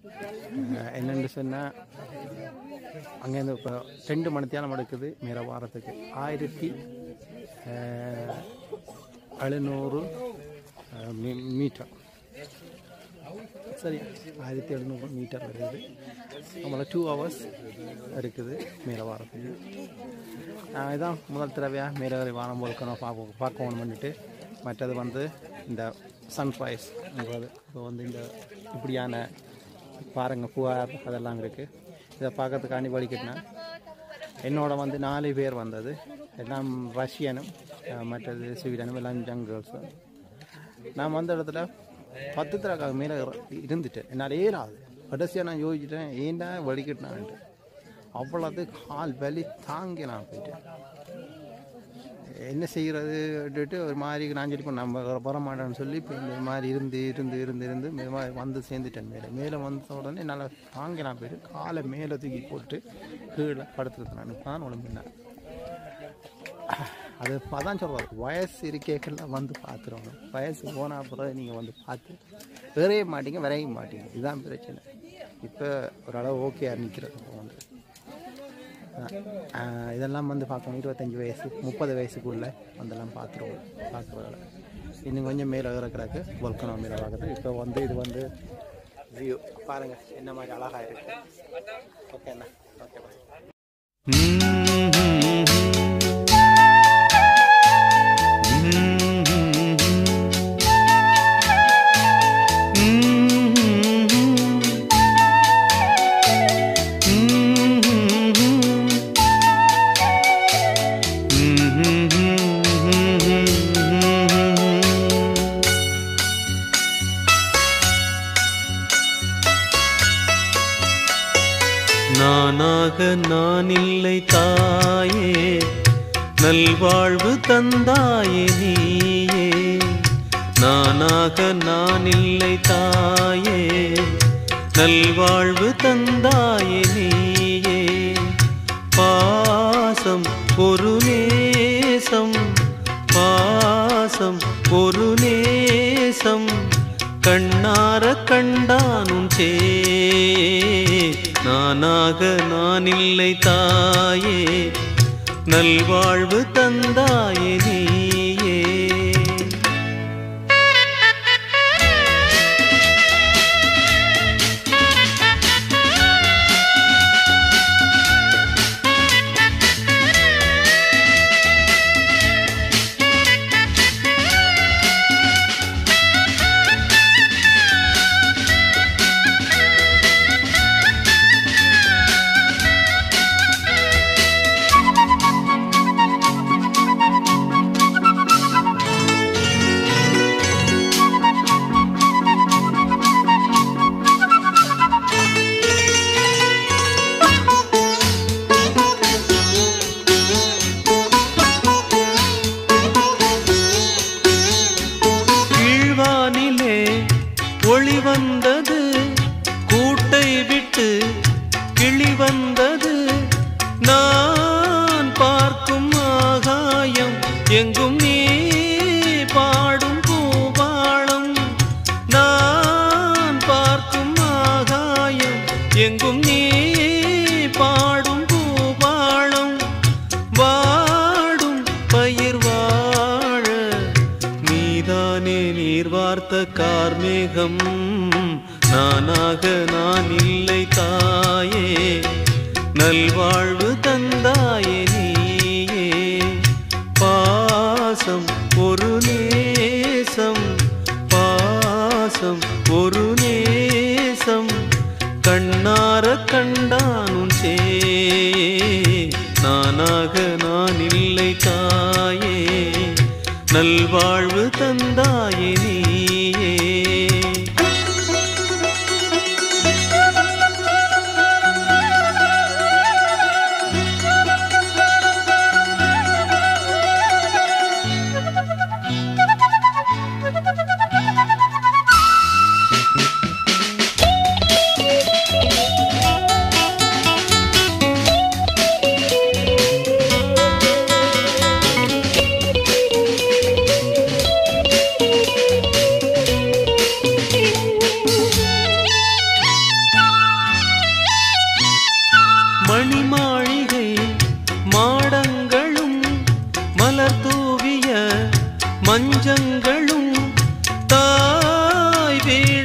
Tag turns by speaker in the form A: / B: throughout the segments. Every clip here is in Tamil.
A: அஹ் என்னென்னு சொன்னால் அங்கேருந்து இப்போ ரெண்டு மணித்தியாலம் எடுக்குது மேலே வாரத்துக்கு ஆயிரத்தி அஹ், எழுநூறு அஹ், மீ- மீட்டர் சரி ஆயிரத்தி எழுநூறு மீட்டர் வருது நம்மள டூ ஹவர்ஸ் இருக்குது மேலே வாரத்துக்கு அஹ், இதான் முதல் தடவையாக மேலே வரை வாரம் போக்கணும் பார்க்க பார்க்கணும்னுட்டு மற்றது வந்து இந்த சன்ரைஸ்ங்கிறது இப்போ வந்து இந்த இப்படியான பாருங்க புகார் அதெல்லாம் இருக்குது இதை பார்க்கறதுக்காண்டி வலிக்கிட்டேன் என்னோட வந்து நாலு பேர் வந்தது எல்லாம் ரஷ்யனும் அஹ், மற்றது ஸ்வீடனும் எல்லாம் யங் கேர்ள்ஸும் நான் வந்த இடத்துல பத்து தரக்காக மேலே இருந்துட்டேன் என்னால் ஏறாது கடைசியாக நான் யோசிச்சிட்டேன் ஏன்டா வலிக்கிட்டான்ட்டு அவ்வளவு கால் வலி தாங்கி நான் போயிட்டேன் என்ன செய்கிறதுட்டு ஒரு மாதிரி நான் சொல்லி நம்ம வர மாட்டேன்னு சொல்லி இப்போ இந்த மாதிரி இருந்து இருந்து இருந்து இருந்து மெதுவாக வந்து சேர்ந்துட்டேன் மேலே மேலே வந்த உடனே நல்லா தாங்கி நான் போயிட்டு காலை மேலே தூக்கி போட்டு கீழே படுத்துருந்தேன் நான் தான் உடம்புனேன் அது அதான் சொல்கிறது வயசு இருக்கேக்கெல்லாம் வந்து பார்த்துருவாங்க வயசு போன அப்புறம் நீங்கள் வந்து பார்த்து விரைய மாட்டீங்க விரைய மாட்டீங்க இதுதான் பிரச்சனை இப்போ ஓரளவு ஓகே நிற்கிறது இப்போ வந்து ஆஹ் இதெல்லாம் வந்து பார்க்கணும் இருபத்தஞ்சி வயசு முப்பது வயசுக்குள்ளே வந்தெல்லாம் பார்த்துருவோம் பார்க்குறதால இன்னும் கொஞ்சம் மேலே இறக்குறாக்கு வல்கனோ மேலே பார்க்குறது இப்போ வந்து இது வந்து வியூ பாருங்கள் என்ன மாதிரி அழகாக இருக்கு ஓகேண்ணா ஓகே பாய்
B: நானாக நான் இல்லை தாயே நல்வாழ்வு தந்தாயே நீயே நானாக நான் இல்லை தாயே நல்வாழ்வு தந்தாயே நீயே பாசம் ஒரு நேசம் பாசம் ஒரு நேசம் கண்ணார கண்டானும் சே நானாக நான் இல்லை தாயே நல்வாழ்வு தந்தாயே நீயே கீழ்வானிலே ஒளி வந்தது கூட்டை விட்டு கிளி வந்தது நான் பார்க்கும் ஆகாயம் எங்கும் நீ பாடும் பூபாளம் நான் பார்க்கும் ஆகாயம் எங்கும் நீ பாடும் பூபாளம் வாடும் பயிர் வாழ நீதானே நீர் வார்த்த கார்மேகம் நானாக நான் இல்லை தாயே நல்வாழ்வு தந்தாயே நீயே பாசம் ஒரு நேசம் பாசம் ஒரு நேசம் கண்ணார கண்டானும் சே நானாக நான் இல்லை தாயே நல்வாழ்வு தந்தாயே நீயே
C: Thank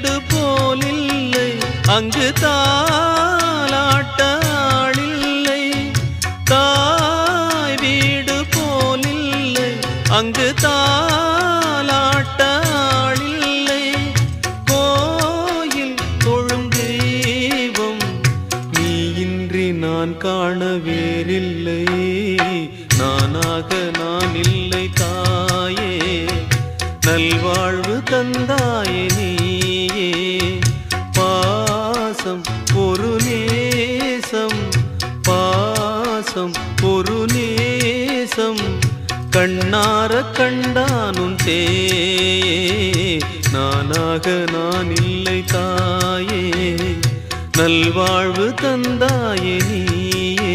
B: வீடு போலில்லை அங்கு தாலாட்ட ஆளில்லை தாய் வீடு போலில்லை அங்கு தாலாட்ட ஆளில்லை கோயில் தொழும் தெய்வம் நீ இன்றி நான் காண வேறில்லை நானாக நான் இல்லை தாயே நல்வாழ்வு தந்தாயே நீயே பாசம் ஒரு நேசம் பாசம் ஒரு நேசம் கண்ணார கண்டானும் தே நானாக நான் இல்லை தாயே நல்வாழ்வு தந்தாயே நீயே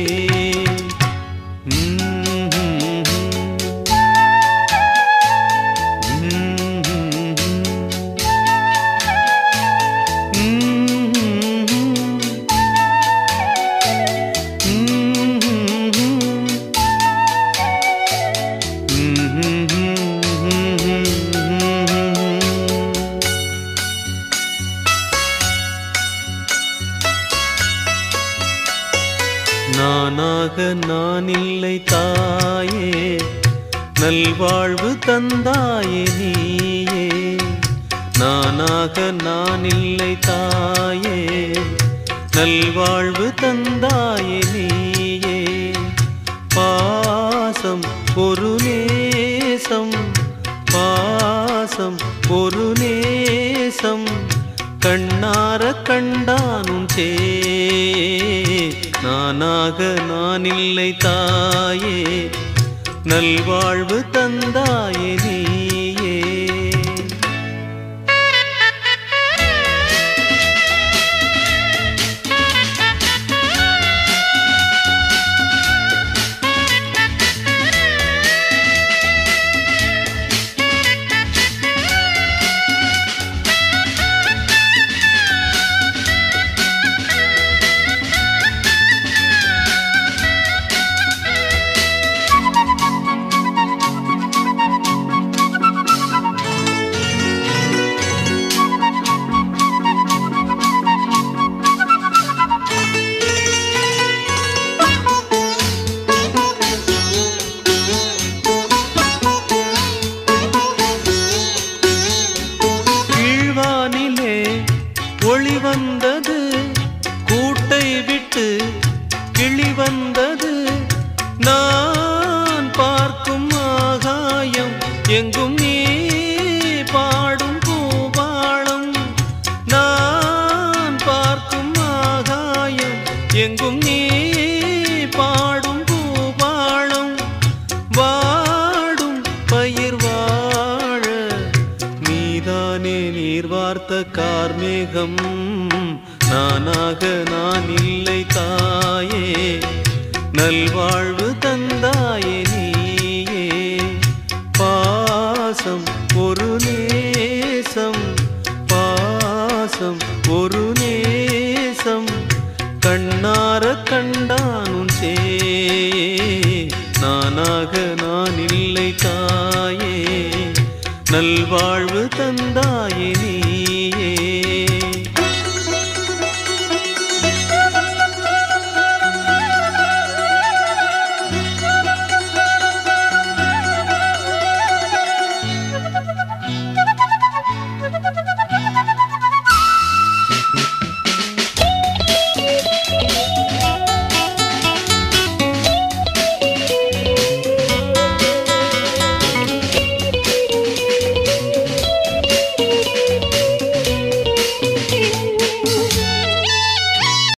B: நானாக நான் இல்லை தாயே நல்வாழ்வு தந்தாயே நீயே நானாக நான் இல்லை தாயே நல்வாழ்வு தந்தாயே நீயே பாசம் ஒரு நேசம் பாசம் ஒரு நேசம் கண்ணார கண்டானும் சே நானாக நான் இல்லை தாயே நல்வாழ்வு தந்தாயே நீயே கீழ்வானிலே ஒளி வந்தது கூட்டை விட்டு கிளி வந்தது நான் பார்க்கும் ஆகாயம் எங்கும் நீ பாடும் பூபாளம் நான் பார்க்கும் ஆகாயம் எங்கும் நீ பாடும் பூபாளம் வாடும் பயிர் வாழ நீதானே நீர் வார்த்த கார்மேகம் நானாக நான் இல்லை தாயே நல்வாழ்வு தந்தாயே நீயே பாசம் ஒரு நேசம் பாசம் ஒரு நேசம் கண்ணார கண்டானும் சே நானாக நான் இல்லை தாயே நல்வாழ்வு தந்தா